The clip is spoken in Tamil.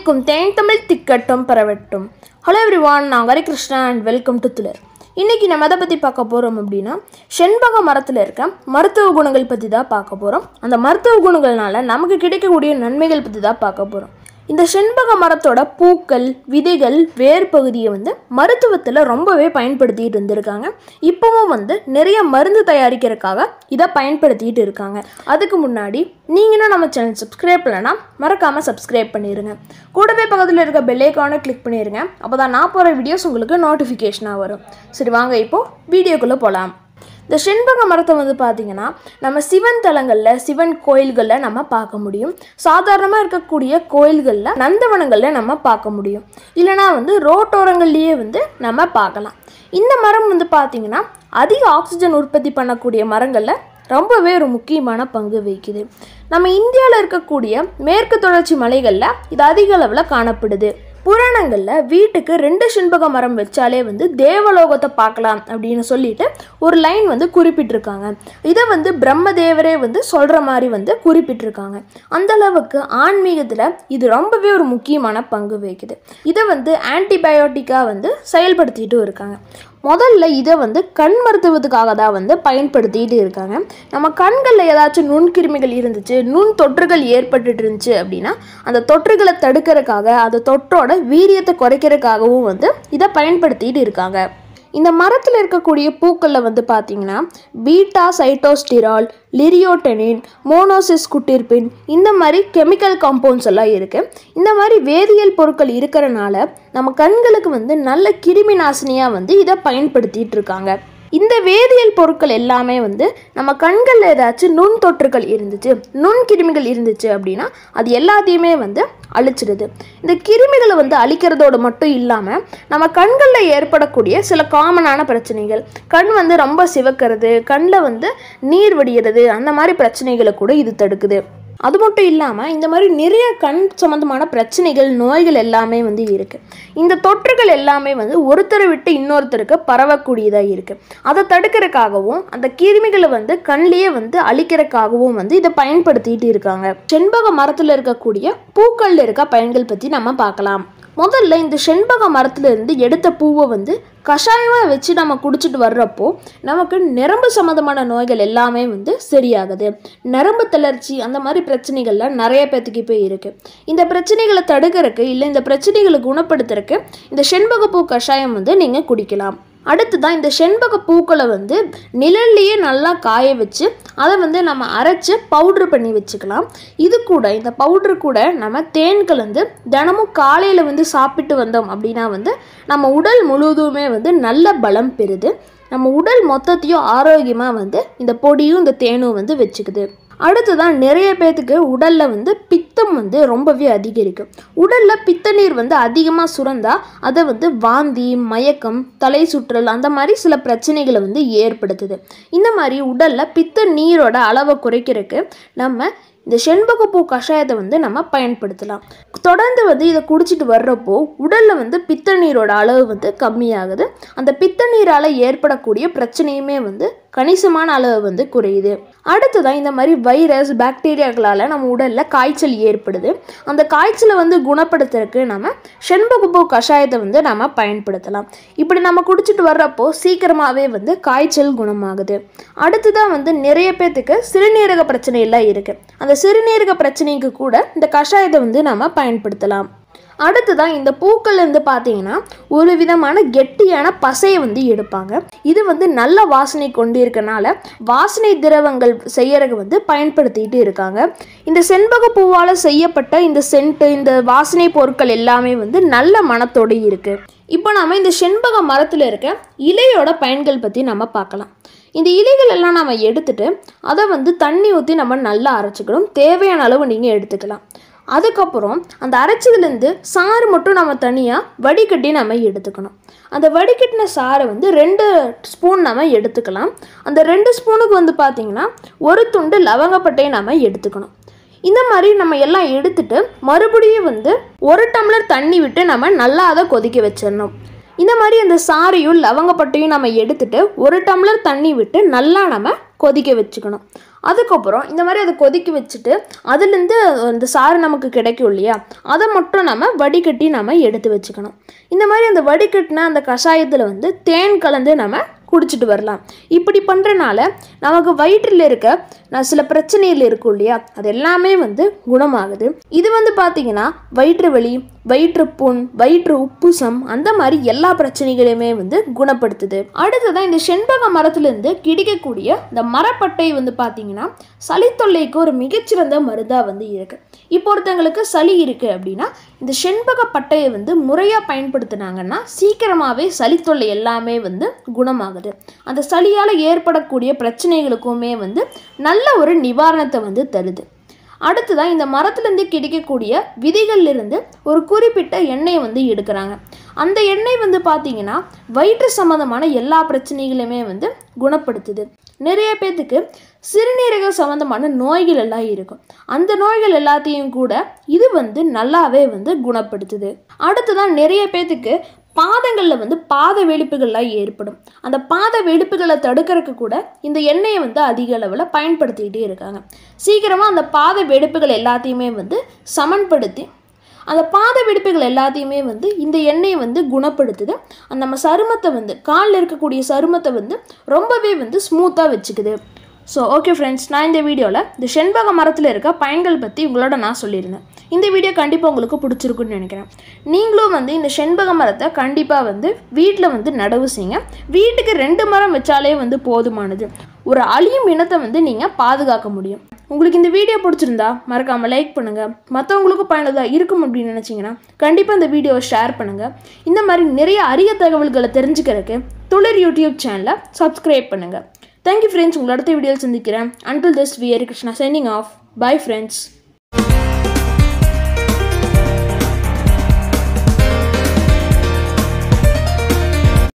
தித்திக்கும் தேன் தமிழ் திக்கட்டும் பரவட்டும் ஹலோ எவ்ரிவான் நான் ஹரிகிருஷ்ணா அண்ட் வெல்கம் டு துளர் இன்றைக்கி நம்ம எதை பற்றி பார்க்க போகிறோம் அப்படின்னா செண்பக மரத்தில் இருக்க மருத்துவ குணங்கள் பற்றி தான் பார்க்க போகிறோம் அந்த மருத்துவ குணங்கள்னால நமக்கு கிடைக்கக்கூடிய நன்மைகள் பற்றி தான் பார்க்க போகிறோம் இந்த செண்பக மரத்தோட பூக்கள் விதைகள் வேர் பகுதியை வந்து மருத்துவத்தில் ரொம்பவே பயன்படுத்திட்டு இருந்திருக்காங்க இப்போவும் வந்து நிறைய மருந்து தயாரிக்கிறதுக்காக இதை பயன்படுத்திட்டு இருக்காங்க அதுக்கு முன்னாடி நீங்களும் நம்ம சேனல் சப்ஸ்கிரைப் பண்ணலன்னா மறக்காமல் சப்ஸ்கிரைப் பண்ணிடுங்க கூடவே பக்கத்தில் இருக்க பெல்லைக்கான கிளிக் பண்ணிடுங்க அப்போ தான் நான் போகிற வீடியோஸ் உங்களுக்கு நோட்டிஃபிகேஷனாக வரும் சரி வாங்க இப்போது வீடியோக்குள்ளே போகலாம் இந்த செண்பக மரத்தை வந்து பார்த்திங்கன்னா நம்ம சிவன் தலங்களில் சிவன் கோயில்களில் நம்ம பார்க்க முடியும் சாதாரணமாக இருக்கக்கூடிய கோயில்களில் நந்தவனங்களில் நம்ம பார்க்க முடியும் இல்லைனா வந்து ரோட்டோரங்கள்லேயே வந்து நம்ம பார்க்கலாம் இந்த மரம் வந்து பார்த்திங்கன்னா அதிக ஆக்சிஜன் உற்பத்தி பண்ணக்கூடிய மரங்களில் ரொம்பவே ஒரு முக்கியமான பங்கு வகிக்குது நம்ம இந்தியாவில் இருக்கக்கூடிய மேற்கு தொடர்ச்சி மலைகளில் இது அதிக அளவில் காணப்படுது புராணங்களில் வீட்டுக்கு ரெண்டு செண்பக மரம் வச்சாலே வந்து தேவலோகத்தை பார்க்கலாம் அப்படின்னு சொல்லிட்டு ஒரு லைன் வந்து குறிப்பிட்டிருக்காங்க இதை வந்து பிரம்மதேவரே வந்து சொல்கிற மாதிரி வந்து குறிப்பிட்டிருக்காங்க அந்த அளவுக்கு ஆன்மீகத்தில் இது ரொம்பவே ஒரு முக்கியமான பங்கு வகிக்குது இதை வந்து ஆன்டிபயோட்டிக்காக வந்து செயல்படுத்திட்டு இருக்காங்க முதல்ல இதை வந்து கண் மருத்துவத்துக்காக தான் வந்து பயன்படுத்திட்டு இருக்காங்க நம்ம கண்களில் ஏதாச்சும் நுண்கிருமிகள் இருந்துச்சு நுண் தொற்றுகள் ஏற்பட்டுட்டு இருந்துச்சு அப்படின்னா அந்த தொற்றுகளை தடுக்கிறதுக்காக அந்த தொற்றோட வீரியத்தை குறைக்கிறதுக்காகவும் வந்து இதை பயன்படுத்திட்டு இருக்காங்க இந்த மரத்தில் இருக்கக்கூடிய பூக்களில் வந்து பார்த்தீங்கன்னா பீட்டா சைட்டோஸ்டிரால் லிரியோட்டெனின் மோனோசிஸ் குட்டிர்பின் இந்த மாதிரி கெமிக்கல் காம்பவுண்ட்ஸ் எல்லாம் இருக்குது இந்த மாதிரி வேதியியல் பொருட்கள் இருக்கிறனால நம்ம கண்களுக்கு வந்து நல்ல கிருமி நாசினியாக வந்து இதை பயன்படுத்திட்டு இருக்காங்க இந்த வேதியியல் பொருட்கள் எல்லாமே வந்து நம்ம கண்களில் ஏதாச்சும் நுண் தொற்றுகள் இருந்துச்சு நுண் கிருமிகள் இருந்துச்சு அப்படின்னா அது எல்லாத்தையுமே வந்து அழிச்சிடுது இந்த கிருமிகளை வந்து அழிக்கிறதோடு மட்டும் இல்லாமல் நம்ம கண்களில் ஏற்படக்கூடிய சில காமனான பிரச்சனைகள் கண் வந்து ரொம்ப சிவக்கிறது கண்ணில் வந்து நீர் வடிகிறது அந்த மாதிரி பிரச்சனைகளை கூட இது தடுக்குது அது மட்டும் இல்லாமல் இந்த மாதிரி நிறைய கண் சம்மந்தமான பிரச்சனைகள் நோய்கள் எல்லாமே வந்து இருக்குது இந்த தொற்றுகள் எல்லாமே வந்து ஒருத்தரை விட்டு இன்னொருத்தருக்கு பரவக்கூடியதாக இருக்குது அதை தடுக்கிறதுக்காகவும் அந்த கிருமிகளை வந்து கண்லேயே வந்து அழிக்கிறதுக்காகவும் வந்து இதை பயன்படுத்திட்டு இருக்காங்க செண்பக மரத்தில் இருக்கக்கூடிய பூக்களில் இருக்க பயன்கள் பற்றி நம்ம பார்க்கலாம் முதல்ல இந்த செண்பக மரத்துலேருந்து எடுத்த பூவை வந்து கஷாயமாக வச்சு நம்ம குடிச்சிட்டு வர்றப்போ நமக்கு நரம்பு சம்மந்தமான நோய்கள் எல்லாமே வந்து சரியாகுது நரம்பு தளர்ச்சி அந்த மாதிரி பிரச்சனைகள்லாம் நிறைய பேர்த்துக்கு இப்போ இருக்குது இந்த பிரச்சனைகளை தடுக்கிறதுக்கு இல்லை இந்த பிரச்சனைகளை குணப்படுத்துறதுக்கு இந்த செண்பகப்பூ கஷாயம் வந்து நீங்கள் குடிக்கலாம் அடுத்து தான் இந்த செண்பக பூக்களை வந்து நிழல்லையே நல்லா காய வச்சு அதை வந்து நம்ம அரைச்சி பவுட்ரு பண்ணி வச்சுக்கலாம் இது கூட இந்த பவுட்ரு கூட நம்ம தேன் கலந்து தினமும் காலையில் வந்து சாப்பிட்டு வந்தோம் அப்படின்னா வந்து நம்ம உடல் முழுவதுமே வந்து நல்ல பலம் பெறுது நம்ம உடல் மொத்தத்தையும் ஆரோக்கியமாக வந்து இந்த பொடியும் இந்த தேனும் வந்து வச்சுக்குது அடுத்ததான் நிறைய பேர்த்துக்கு உடலில் வந்து பித்தம் வந்து ரொம்பவே அதிகரிக்கும் உடலில் பித்த நீர் வந்து அதிகமாக சுரந்தா அதை வந்து வாந்தி மயக்கம் தலை சுற்றல் அந்த மாதிரி சில பிரச்சனைகளை வந்து ஏற்படுத்துது இந்த மாதிரி உடலில் பித்த நீரோட அளவை குறைக்கிறதுக்கு நம்ம இந்த செண்பகப்பூ கஷாயத்தை வந்து நம்ம பயன்படுத்தலாம் தொடர்ந்து வந்து இதை குடிச்சிட்டு வர்றப்போ உடலில் வந்து பித்த நீரோட அளவு வந்து கம்மியாகுது அந்த பித்த நீரால் ஏற்படக்கூடிய பிரச்சனையுமே வந்து கணிசமான அளவு வந்து குறையுது அடுத்ததான் இந்த மாதிரி வைரஸ் பாக்டீரியாக்களால் நம்ம உடலில் காய்ச்சல் ஏற்படுது அந்த காய்ச்சலை வந்து குணப்படுத்துறதுக்கு நம்ம செண்பகப்பூ கஷாயத்தை வந்து நம்ம பயன்படுத்தலாம் இப்படி நம்ம குடிச்சிட்டு வர்றப்போ சீக்கிரமாகவே வந்து காய்ச்சல் குணமாகுது அடுத்ததான் வந்து நிறைய பேர்த்துக்கு சிறுநீரக பிரச்சனை எல்லாம் இருக்குது அந்த சிறுநீரக பிரச்சனைக்கு கூட இந்த கஷாயத்தை வந்து நம்ம பயன்படுத்தலாம் அடுத்ததான் இந்த பூக்கள் வந்து பார்த்தீங்கன்னா ஒரு விதமான கெட்டியான பசையை வந்து எடுப்பாங்க இது வந்து நல்ல வாசனை கொண்டு இருக்கனால வாசனை திரவங்கள் செய்யறதுக்கு வந்து பயன்படுத்திட்டு இருக்காங்க இந்த செண்பக பூவால் செய்யப்பட்ட இந்த சென்ட்டு இந்த வாசனை பொருட்கள் எல்லாமே வந்து நல்ல மனத்தோடு இருக்குது இப்போ நாம் இந்த செண்பக மரத்தில் இருக்க இலையோட பயன்கள் பற்றி நம்ம பார்க்கலாம் இந்த இலைகள் எல்லாம் நம்ம எடுத்துட்டு அதை வந்து தண்ணி ஊற்றி நம்ம நல்லா அரைச்சிக்கணும் தேவையான அளவு நீங்கள் எடுத்துக்கலாம் அதுக்கப்புறம் அந்த அரைச்சதுலேருந்து சாறு மட்டும் நம்ம தனியாக வடிகட்டி நம்ம எடுத்துக்கணும் அந்த வடிகட்டின சாறை வந்து ரெண்டு ஸ்பூன் நம்ம எடுத்துக்கலாம் அந்த ரெண்டு ஸ்பூனுக்கு வந்து பார்த்திங்கன்னா ஒரு துண்டு லவங்கப்பட்டையை நம்ம எடுத்துக்கணும் இந்த மாதிரி நம்ம எல்லாம் எடுத்துட்டு மறுபடியும் வந்து ஒரு டம்ளர் தண்ணி விட்டு நம்ம நல்லா அதை கொதிக்க வச்சிடணும் இந்த மாதிரி அந்த சாறையும் லவங்கப்பட்டையும் நம்ம எடுத்துட்டு ஒரு டம்ளர் தண்ணி விட்டு நல்லா நம்ம கொதிக்க வச்சுக்கணும் அதுக்கப்புறம் இந்த மாதிரி அதை கொதிக்க வச்சுட்டு அதுலேருந்து அந்த சாறு நமக்கு கிடைக்கும் இல்லையா அதை மட்டும் நம்ம வடிகட்டி நம்ம எடுத்து வச்சுக்கணும் இந்த மாதிரி அந்த வடிகட்டின அந்த கஷாயத்தில் வந்து தேன் கலந்து நம்ம குடிச்சிட்டு வரலாம் இப்படி பண்ணுறனால நமக்கு வயிற்றில் இருக்க நான் சில பிரச்சனைகள் இருக்கும் இல்லையா அது எல்லாமே வந்து குணமாகுது இது வந்து பார்த்தீங்கன்னா வயிற்று வலி வயிற்றுப்புண் வயிற்று உப்புசம் அந்த மாதிரி எல்லா பிரச்சனைகளையுமே வந்து குணப்படுத்துது அடுத்ததான் இந்த செண்பக மரத்துலேருந்து கிடைக்கக்கூடிய இந்த மரப்பட்டை வந்து பார்த்தீங்கன்னா சளி தொல்லைக்கு ஒரு மிகச்சிறந்த மருந்தாக வந்து இருக்கு இப்போ ஒருத்தங்களுக்கு சளி இருக்குது அப்படின்னா இந்த செண்பக பட்டையை வந்து முறையாக பயன்படுத்தினாங்கன்னா சீக்கிரமாகவே சளி தொல்லை எல்லாமே வந்து குணமாகுது அந்த சளியால் ஏற்படக்கூடிய பிரச்சனைகளுக்குமே வந்து நல்ல ஒரு நிவாரணத்தை வந்து தருது அடுத்ததான் இந்த மரத்துலேருந்து கிடைக்கக்கூடிய விதைகள்ல இருந்து ஒரு குறிப்பிட்ட எண்ணெய் வந்து எடுக்கிறாங்க அந்த எண்ணெய் வந்து பார்த்தீங்கன்னா வயிற்று சம்மந்தமான எல்லா பிரச்சனைகளுமே வந்து குணப்படுத்துது நிறைய பேர்த்துக்கு சிறுநீரக சம்மந்தமான நோய்கள் எல்லாம் இருக்கும் அந்த நோய்கள் எல்லாத்தையும் கூட இது வந்து நல்லாவே வந்து குணப்படுத்துது அடுத்ததான் நிறைய பேர்த்துக்கு பாதங்களில் வந்து பாத வெடிப்புகள்லாம் ஏற்படும் அந்த பாத வெடிப்புகளை தடுக்கிறதுக்கு கூட இந்த எண்ணெயை வந்து அதிக அளவில் பயன்படுத்திக்கிட்டே இருக்காங்க சீக்கிரமாக அந்த பாத வெடிப்புகள் எல்லாத்தையுமே வந்து சமன்படுத்தி அந்த பாத வெடிப்புகள் எல்லாத்தையுமே வந்து இந்த எண்ணெயை வந்து குணப்படுத்துது அந்த நம்ம சருமத்தை வந்து காலில் இருக்கக்கூடிய சருமத்தை வந்து ரொம்பவே வந்து ஸ்மூத்தாக வச்சுக்குது ஸோ ஓகே ஃப்ரெண்ட்ஸ் நான் இந்த வீடியோவில் இந்த செண்பக மரத்தில் இருக்க பயன்கள் பற்றி உங்களோட நான் சொல்லியிருந்தேன் இந்த வீடியோ கண்டிப்பாக உங்களுக்கு பிடிச்சிருக்குன்னு நினைக்கிறேன் நீங்களும் வந்து இந்த செண்பக மரத்தை கண்டிப்பாக வந்து வீட்டில் வந்து நடவு செய்யுங்க வீட்டுக்கு ரெண்டு மரம் வச்சாலே வந்து போதுமானது ஒரு அழியும் இனத்தை வந்து நீங்கள் பாதுகாக்க முடியும் உங்களுக்கு இந்த வீடியோ பிடிச்சிருந்தா மறக்காமல் லைக் பண்ணுங்கள் மற்றவங்களுக்கும் பயனுள்ளதாக இருக்கும் அப்படின்னு நினச்சிங்கன்னா கண்டிப்பாக இந்த வீடியோவை ஷேர் பண்ணுங்கள் இந்த மாதிரி நிறைய அரிய தகவல்களை தெரிஞ்சுக்கிறதுக்கு துளிர் யூடியூப் சேனலை சப்ஸ்கிரைப் பண்ணுங்கள் தேங்க்யூ ஃப்ரெண்ட்ஸ் உங்களை அடுத்த வீடியோவில் சந்திக்கிறேன் until this we Hari Krishna signing off bye friends